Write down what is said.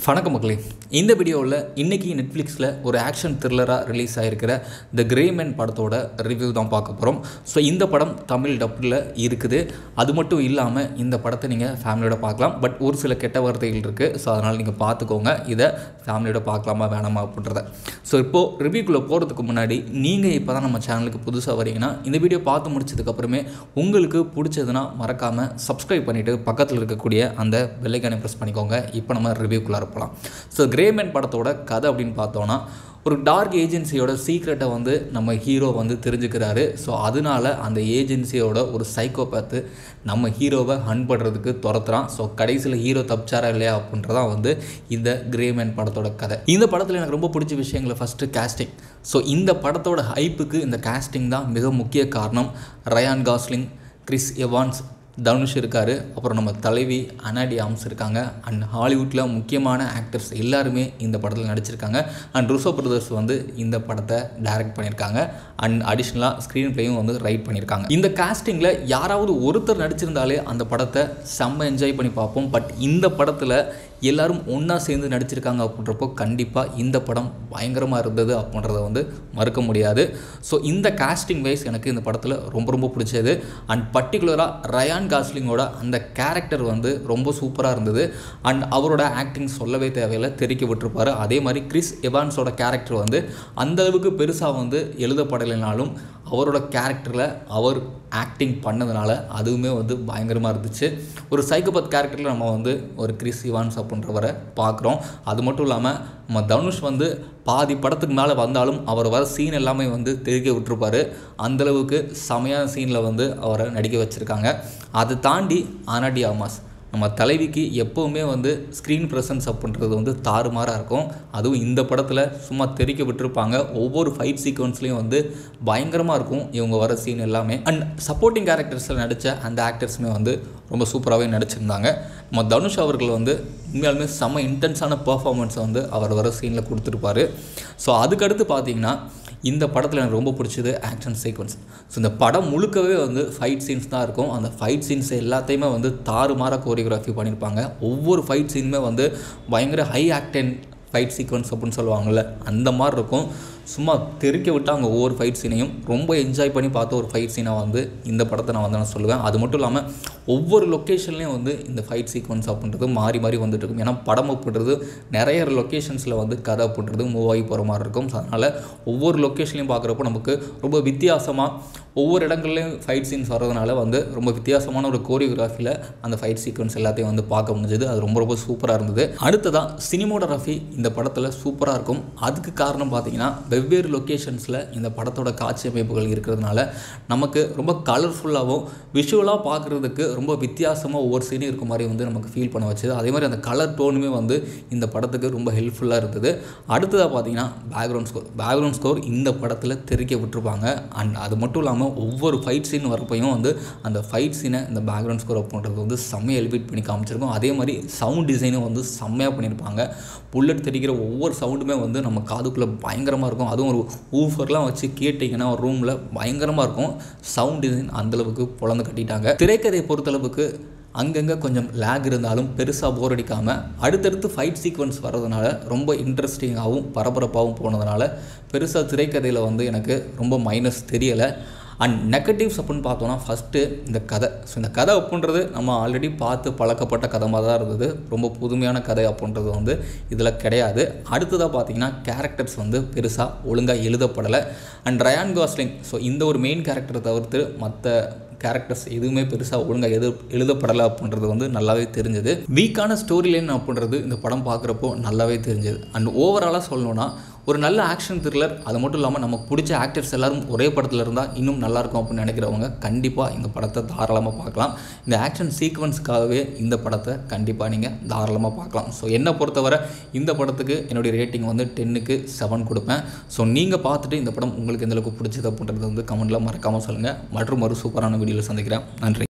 வணக்கம் மக்களே இந்த வீடியோவில் இன்றைக்கி நெட்ஃப்ளிக்ஸில் ஒரு ஆக்ஷன் த்ரில்லராக ரிலீஸ் ஆகிருக்கிற த கிரேமேன் படத்தோட ரிவ்யூ தான் பார்க்க போகிறோம் ஸோ இந்த படம் தமிழ் டப்பில் இருக்குது அது மட்டும் இல்லாமல் இந்த படத்தை நீங்கள் ஃபேமிலியோட பார்க்கலாம் பட் ஒரு சில கெட்ட வார்த்தைகள் இருக்குது ஸோ அதனால் நீங்கள் பார்த்துக்கோங்க இதை ஃபேமிலியோட பார்க்கலாமா வேணாமா அப்படின்றத ஸோ இப்போது ரிவ்யூக்குள்ளே போகிறதுக்கு முன்னாடி நீங்கள் இப்போ தான் நம்ம சேனலுக்கு புதுசாக வரீங்கன்னா இந்த வீடியோ பார்த்து முடிச்சதுக்கப்புறமே உங்களுக்கு பிடிச்சதுன்னா மறக்காமல் சப்ஸ்கிரைப் பண்ணிவிட்டு பக்கத்தில் இருக்கக்கூடிய அந்த பெல்லைக்கானை ப்ரெஸ் பண்ணிக்கோங்க இப்போ நம்ம ரிவ்யூக்குள்ளே போகலாம் ஸோ கிரேமேன் படத்தோட கதை அப்படின்னு பார்த்தோன்னா ஒரு டார்க் ஏஜென்சியோட சீக்ரெட்டை வந்து நம்ம ஹீரோ வந்து தெரிஞ்சுக்கிறாரு ஸோ அதனால அந்த ஏஜென்சியோட ஒரு சைக்கோபேத்து நம்ம ஹீரோவை ஹன் பண்ணுறதுக்கு துரத்துறான் ஸோ கடைசியில் ஹீரோ தப்பிச்சாரா இல்லையா அப்படின்றதான் வந்து இந்த கிரேமேன் படத்தோட கதை இந்த படத்தில் எனக்கு ரொம்ப பிடிச்ச விஷயங்களை ஃபஸ்ட்டு casting ஸோ இந்த படத்தோட ஹைப்புக்கு இந்த casting தான் மிக முக்கிய காரணம் Ryan Gosling Chris Evans Dhanush இருக்கார் அப்புறம் நம்ம தலைவி அனாடி ஆம்ஸ் இருக்காங்க அண்ட் ஹாலிவுட்டில் முக்கியமான ஆக்டர்ஸ் எல்லாருமே இந்த படத்தில் நடிச்சிருக்காங்க அண்ட் ருசோ பிரதர்ஸ் வந்து இந்த படத்தை டைரக்ட் பண்ணியிருக்காங்க அண்ட் அடிஷ்னலாக ஸ்க்ரீன் ப்ளேயும் வந்து ரைட் பண்ணியிருக்காங்க இந்த காஸ்டிங்கில் யாராவது ஒருத்தர் நடிச்சிருந்தாலே அந்த படத்தை செம்ம என்ஜாய் பண்ணி பார்ப்போம் பட் இந்த படத்தில் எல்லாரும் ஒன்றா சேர்ந்து நடிச்சிருக்காங்க அப்படின்றப்போ கண்டிப்பாக இந்த படம் பயங்கரமாக இருந்தது அப்படின்றத வந்து மறுக்க முடியாது ஸோ இந்த காஸ்டிங் வைஸ் எனக்கு இந்த படத்தில் ரொம்ப ரொம்ப பிடிச்சது அண்ட் பர்டிகுலராக ரயான் காஸ்லிங்கோட அந்த கேரக்டர் வந்து ரொம்ப சூப்பராக இருந்தது அண்ட் அவரோட ஆக்டிங் சொல்லவே தேவையில்லை தெரிக்க விட்டுருப்பாரு அதே மாதிரி கிறிஸ் எவான்ஸோட கேரக்டர் வந்து அந்த அளவுக்கு பெருசாக வந்து எழுதப்படலைனாலும் அவரோட கேரக்டரில் அவர் ஆக்டிங் பண்ணதுனால அதுவுமே வந்து பயங்கரமாக இருந்துச்சு ஒரு சைக்கோபத் கேரக்டரில் நம்ம வந்து ஒரு கிறிஸ் இவான்ஸ் அப்படின்றவரை பார்க்குறோம் அது மட்டும் இல்லாமல் நம்ம தனுஷ் வந்து பாதி படத்துக்கு மேலே வந்தாலும் அவர் வர சீன் எல்லாமே வந்து தெரிக்க விட்டுருப்பாரு அந்தளவுக்கு செமையான சீனில் வந்து அவரை நடிக்க வச்சுருக்காங்க அதை தாண்டி ஆனாடி ஆமாஸ் நம்ம தலைவிக்கு எப்போவுமே வந்து ஸ்க்ரீன் ப்ரெசன்ஸ் அப்படின்றது வந்து தாறுமாறாக இருக்கும் அதுவும் இந்த படத்தில் சும்மா தெரிக்க விட்டுருப்பாங்க ஒவ்வொரு ஃபைட் சீக்வன்ஸ்லேயும் வந்து பயங்கரமாக இருக்கும் இவங்க வர சீன் எல்லாமே அண்ட் சப்போர்ட்டிங் கேரக்டர்ஸில் நடித்த அந்த ஆக்டர்ஸுமே வந்து ரொம்ப சூப்பராகவே நடிச்சிருந்தாங்க நம்ம தனுஷ் அவர்கள் வந்து உண்மையாலுமே செம்ம இன்டென்ஸான பர்ஃபார்மன்ஸை வந்து அவர் வர சீனில் கொடுத்துருப்பாரு ஸோ அதுக்கடுத்து பார்த்தீங்கன்னா இந்த படத்தில் எனக்கு ரொம்ப பிடிச்சது ஆக்ஷன் சீக்வன்ஸ் ஸோ இந்த படம் முழுக்கவே வந்து ஃபைட் சீன்ஸ் தான் இருக்கும் அந்த ஃபைட் சீன்ஸ் எல்லாத்தையுமே வந்து தாறுமாற கோரியோகிராஃபி பண்ணியிருப்பாங்க ஒவ்வொரு ஃபைட் சீனுமே வந்து பயங்கர ஹை ஆக்டன் ஃபைட் சீக்வன்ஸ் அப்படின்னு சொல்லுவாங்கள்ல அந்த மாதிரி இருக்கும் சும்மா தெறிக்க விட்டாங்க ஒவ்வொரு ஃபைட் சீனையும் ரொம்ப என்ஜாய் பண்ணி பார்த்த ஒரு ஃபைட் சீனாக வந்து இந்த படத்தை நான் வந்து நான் சொல்லுவேன் அது மட்டும் இல்லாமல் ஒவ்வொரு லொக்கேஷன்லேயும் வந்து இந்த ஃபைட் சீக்வன்ஸ் அப்படின்றது மாறி மாறி வந்துட்டு இருக்கும் ஏன்னா படம் அப்படின்றது நிறைய லொக்கேஷன்ஸில் வந்து கதை அப்படின்றது மூவ் ஆகி போகிற மாதிரி இருக்கும் ஸோ அதனால் ஒவ்வொரு லொக்கேஷன்லையும் பார்க்குறப்போ நமக்கு ரொம்ப வித்தியாசமாக ஒவ்வொரு இடங்கள்லையும் ஃபைட் சீன்ஸ் வர்றதுனால வந்து ரொம்ப வித்தியாசமான ஒரு கோரியோகிராஃபியில் அந்த ஃபைட் சீக்வன்ஸ் எல்லாத்தையும் வந்து பார்க்க முடிஞ்சது அது ரொம்ப ரொம்ப சூப்பராக இருந்தது அடுத்ததாக சினிமோகிராஃபி இந்த படத்தில் சூப்பராக இருக்கும் அதுக்கு காரணம் பார்த்தீங்கன்னா வெவ்வேறு லொக்கேஷன்ஸில் இந்த படத்தோட காட்சி அமைப்புகள் இருக்கிறதுனால நமக்கு ரொம்ப கலர்ஃபுல்லாகவும் விஷுவலாக பார்க்குறதுக்கு ரொம்ப வித்தியாசமாக ஒவ்வொரு சீனும் இருக்க மாதிரி வந்து நமக்கு ஃபீல் பண்ண வச்சது அதே மாதிரி அந்த கலர் டோனுமே வந்து இந்த படத்துக்கு ரொம்ப ஹெல்ப்ஃபுல்லாக இருந்தது அடுத்ததாக பார்த்தீங்கன்னா பேக்ரவுண்ட் ஸ்கோர் பேக்ரவுண்ட் ஸ்கோர் இந்த படத்தில் தெரிக்க விட்டுருப்பாங்க அண்ட் அது மட்டும் இல்லாமல் ஒவ்வொரு ஃபைட் சீன் வரப்பையும் வந்து அந்த ஃபைட் சீனை இந்த பேக்ரவுண்ட் ஸ்கோர் அப்படின்றது வந்து செம்மையாக எலிவேட் பண்ணி காமிச்சிருக்கோம் அதே மாதிரி சவுண்ட் டிசைனும் வந்து செம்மையாக பண்ணியிருப்பாங்க புல்லட் தெரிக்கிற ஒவ்வொரு சவுண்டுமே வந்து நம்ம காதுக்குள்ளே பயங்கரமாக இருக்கும் அதுவும் ஒரு ஊஃபர்லாம் வச்சு கேட்டிங்கன்னா ஒரு ரூமில் பயங்கரமாக இருக்கும் சவுண்ட் டிசைன் அந்தளவுக்கு பொழந்து கட்டிட்டாங்க திரைக்கதையை பொறுத்தளவுக்கு அங்கங்கே கொஞ்சம் லேக் இருந்தாலும் பெருசாக போர் அடிக்காமல் அடுத்தடுத்து ஃபைட் சீக்வன்ஸ் வர்றதுனால ரொம்ப இன்ட்ரெஸ்டிங்காகவும் பரபரப்பாகவும் போனதுனால பெருசாக திரைக்கதையில் வந்து எனக்கு ரொம்ப மைனஸ் தெரியலை அண்ட் நெகட்டிவ்ஸ் அப்படின்னு பார்த்தோன்னா ஃபஸ்ட்டு இந்த கதை ஸோ இந்த கதை அப்படின்றது நம்ம ஆல்ரெடி பார்த்து பழக்கப்பட்ட கதை மாதிரி தான் இருந்தது ரொம்ப புதுமையான கதை அப்படின்றது வந்து இதில் கிடையாது அடுத்ததாக பார்த்தீங்கன்னா கேரக்டர்ஸ் வந்து பெருசாக ஒழுங்காக எழுதப்படலை அண்ட் ரயான் காஸ்லிங் ஸோ இந்த ஒரு மெயின் கேரக்டரை தவிர்த்து மற்ற கேரக்டர்ஸ் எதுவுமே பெருசாக ஒழுங்காக எது எழுதப்படலை அப்படின்றது வந்து நல்லாவே தெரிஞ்சது வீக்கான ஸ்டோரி லைன் அப்படின்றது இந்த படம் பார்க்குறப்போ நல்லாவே தெரிஞ்சது அண்ட் ஓவராலாக சொல்லணுன்னா ஒரு நல்ல ஆக்ஷன் த்ரில்லர் அது மட்டும் இல்லாமல் நமக்கு பிடிச்ச ஆக்டர்ஸ் எல்லாரும் ஒரே படத்தில் இருந்தால் இன்னும் நல்லாயிருக்கும் அப்படின்னு நினைக்கிறவங்க கண்டிப்பாக இந்த படத்தை தாராளமாக பார்க்கலாம் இந்த ஆக்ஷன் சீக்வன்ஸ்க்காகவே இந்த படத்தை கண்டிப்பாக நீங்கள் தாராளமாக பார்க்கலாம் ஸோ என்னை பொறுத்தவரை இந்த படத்துக்கு என்னுடைய ரேட்டிங் வந்து டென்னுக்கு செவன் கொடுப்பேன் ஸோ நீங்கள் பார்த்துட்டு இந்த படம் உங்களுக்கு எந்தளவுக்கு பிடிச்சது அப்படின்றது வந்து கமெண்ட்டில் மறக்காமல் சொல்லுங்கள் மற்றும் ஒரு சூப்பரான வீடியோவில் சந்திக்கிறேன் நன்றி